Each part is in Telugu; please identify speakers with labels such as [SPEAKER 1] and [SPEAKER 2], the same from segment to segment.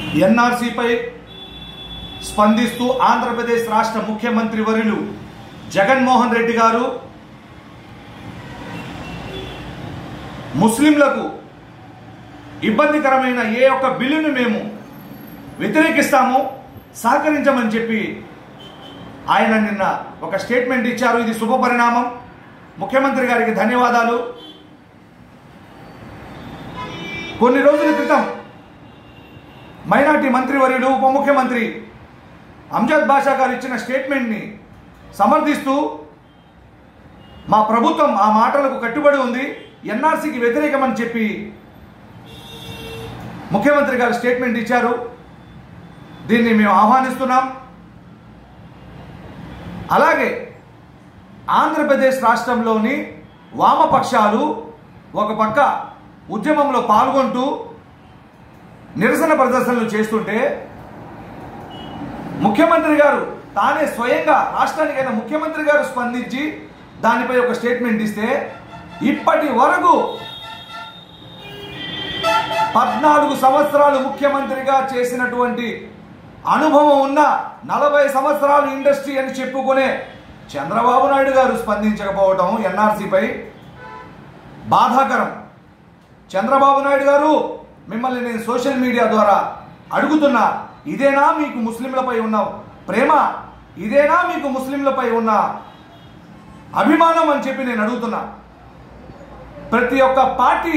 [SPEAKER 1] ఎన్ఆర్సీపై స్పందిస్తూ ఆంధ్రప్రదేశ్ రాష్ట్ర ముఖ్యమంత్రి వర్యులు జగన్మోహన్ రెడ్డి గారు ముస్లింలకు ఇబ్బందికరమైన ఏ ఒక్క బిల్లును మేము వ్యతిరేకిస్తాము సహకరించమని చెప్పి ఆయన నిన్న ఒక స్టేట్మెంట్ ఇచ్చారు ఇది శుభ పరిణామం ముఖ్యమంత్రి గారికి ధన్యవాదాలు కొన్ని రోజుల క్రితం మైనార్టీ మంత్రివర్యులు ఉప ముఖ్యమంత్రి అంజద్ బాషా గారు ఇచ్చిన స్టేట్మెంట్ని సమర్థిస్తూ మా ప్రభుత్వం ఆ మాటలకు కట్టుబడి ఉంది ఎన్ఆర్సీకి వ్యతిరేకమని చెప్పి ముఖ్యమంత్రి గారు స్టేట్మెంట్ ఇచ్చారు దీన్ని మేము ఆహ్వానిస్తున్నాం అలాగే ఆంధ్రప్రదేశ్ రాష్ట్రంలోని వామపక్షాలు ఒక పక్క ఉద్యమంలో పాల్గొంటూ నిరసన ప్రదర్శనలు చేస్తుంటే ముఖ్యమంత్రి గారు తానే స్వయంగా రాష్ట్రానికైనా ముఖ్యమంత్రి గారు స్పందించి దానిపై ఒక స్టేట్మెంట్ ఇస్తే ఇప్పటి వరకు పద్నాలుగు సంవత్సరాలు ముఖ్యమంత్రిగా చేసినటువంటి అనుభవం ఉన్న నలభై సంవత్సరాలు ఇండస్ట్రీ అని చెప్పుకునే చంద్రబాబు నాయుడు గారు స్పందించకపోవడం ఎన్ఆర్సీపై బాధాకరం చంద్రబాబు నాయుడు గారు మిమ్మల్ని నేను సోషల్ మీడియా ద్వారా అడుగుతున్నా ఇదేనా మీకు ముస్లింలపై ఉన్న ప్రేమ ఇదేనా మీకు ముస్లింలపై ఉన్న అభిమానం అని చెప్పి నేను అడుగుతున్నా ప్రతి ఒక్క పార్టీ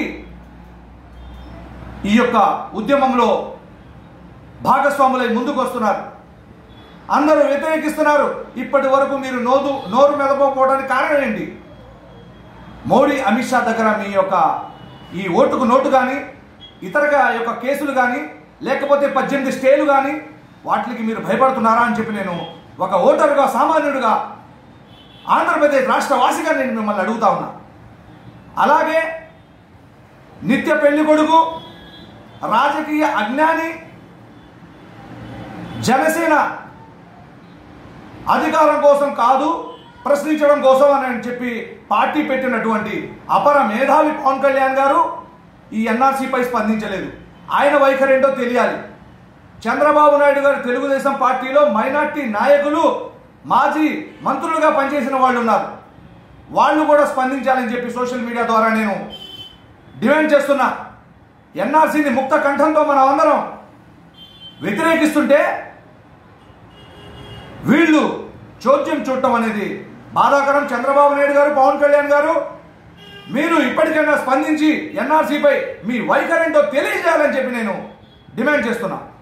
[SPEAKER 1] ఈ యొక్క ఉద్యమంలో భాగస్వాములై ముందుకు వస్తున్నారు అందరూ వ్యతిరేకిస్తున్నారు ఇప్పటి వరకు మీరు నోదు నోరు మెదపకపోవడానికి కారణం ఏంటి మోడీ అమిత్ షా దగ్గర మీ యొక్క ఈ ఓటుకు నోటు కానీ ఇతరగా యొక్క కేసులు కానీ లేకపోతే పద్దెనిమిది స్టేలు కానీ వాటికి మీరు భయపడుతున్నారా అని చెప్పి నేను ఒక ఓటరుగా సామాన్యుడిగా ఆంధ్రప్రదేశ్ రాష్ట్ర వాసిగా నేను మిమ్మల్ని అడుగుతా ఉన్నా అలాగే నిత్య పెళ్లి కొడుకు రాజకీయ అజ్ఞాని జనసేన అధికారం కోసం కాదు ప్రశ్నించడం కోసం అని చెప్పి పార్టీ పెట్టినటువంటి అపర మేధావి పవన్ కళ్యాణ్ గారు ఈ ఎన్ఆర్సీపై స్పందించలేదు ఆయన వైఖరి ఏంటో తెలియాలి చంద్రబాబు నాయుడు గారు తెలుగుదేశం పార్టీలో మైనార్టీ నాయకులు మాజీ మంత్రులుగా పనిచేసిన వాళ్ళు ఉన్నారు వాళ్ళు కూడా స్పందించాలని చెప్పి సోషల్ మీడియా ద్వారా నేను డిమాండ్ చేస్తున్నా ఎన్ఆర్సీని ముక్త కంఠంతో మనం అందరం వ్యతిరేకిస్తుంటే వీళ్ళు చోద్యం చూడటం అనేది బాధాకరం చంద్రబాబు నాయుడు గారు పవన్ కళ్యాణ్ గారు మీరు ఇప్పటికైనా స్పందించి ఎన్ఆర్సీపై మీ వైఖరేంటో తెలియజేయాలని చెప్పి నేను డిమాండ్ చేస్తున్నా